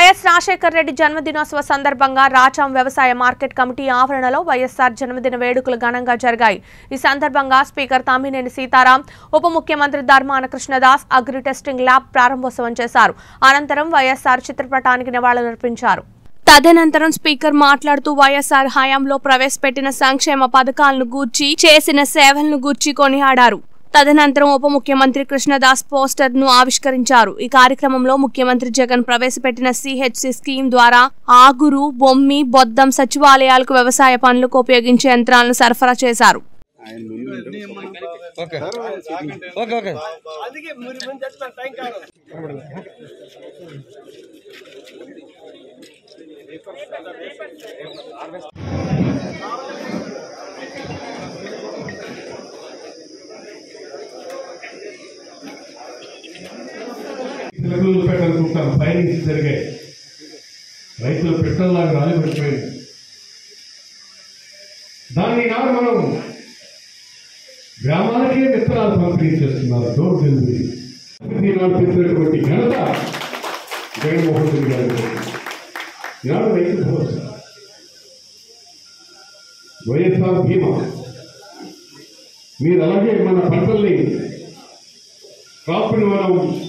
YS Rajasekhar Reddy జన్మదినోత్సవ సందర్భంగా రాచాం వ్యవసాయ మార్కెట్ కమిటీ ఆవరణలో వైఎస్ఆర్ జన్మదిన వేడుకలు ఘనంగా జరిగాయి ఈ సందర్భంగా స్పీకర్ తమ్మినేని సీతారాం ఉప ముఖ్యమంత్రి Dharmana Krishnadas agri testing lab ప్రారంభోత్సవం చేశారు అనంతరం వైఎస్ఆర్ చిత్రపటానికి నివాళులర్పించారు తదనంతరం స్పీకర్ మాట్లాడుతూ వైఎస్ఆర్ హయాంలో ప్రవేశపెట్టిన సంక్షేమ పథకాలను గూర్చి చేసిన సేవలను గూర్చి కొనియాడారు తదనంతరం ఉప ముఖ్యమంత్రి కృష్ణదాస్ పోస్టర్ ను ఆవిష్కరించారు ఈ కార్యక్రమంలో ముఖ్యమంత్రి జగన్ ప్రవేశపెట్టిన సిహెచ్సి స్కీమ్ ద్వారా ఆగురు బొమ్మి బొద్దం సచివాలయాలకు వ్యవసాయ పనులకు ఉపయోగించే యంత్రాలను సరఫరా చేశారు ఓకే ఓకే ఓకే తెలుగులో పెట్టాలనుకుంటాం ఫైరింగ్స్ జరిగాయి రైతులు పెట్టల్లాగా రాలిపడిపోయింది దాన్ని ఈనాడు మనం గ్రామాలకే విత్తనాలు పంపిణీ చేస్తున్నారు డోర్ డెలివరీ ఈనాడు పెట్టినటువంటి ఘనత జగన్మోహన్ రెడ్డి గారు ఈనాడు రైతు భరోసా వైఎస్ఆర్ బీమా మీరు అలాగే మన పంటల్ని క్రాప్ని మనం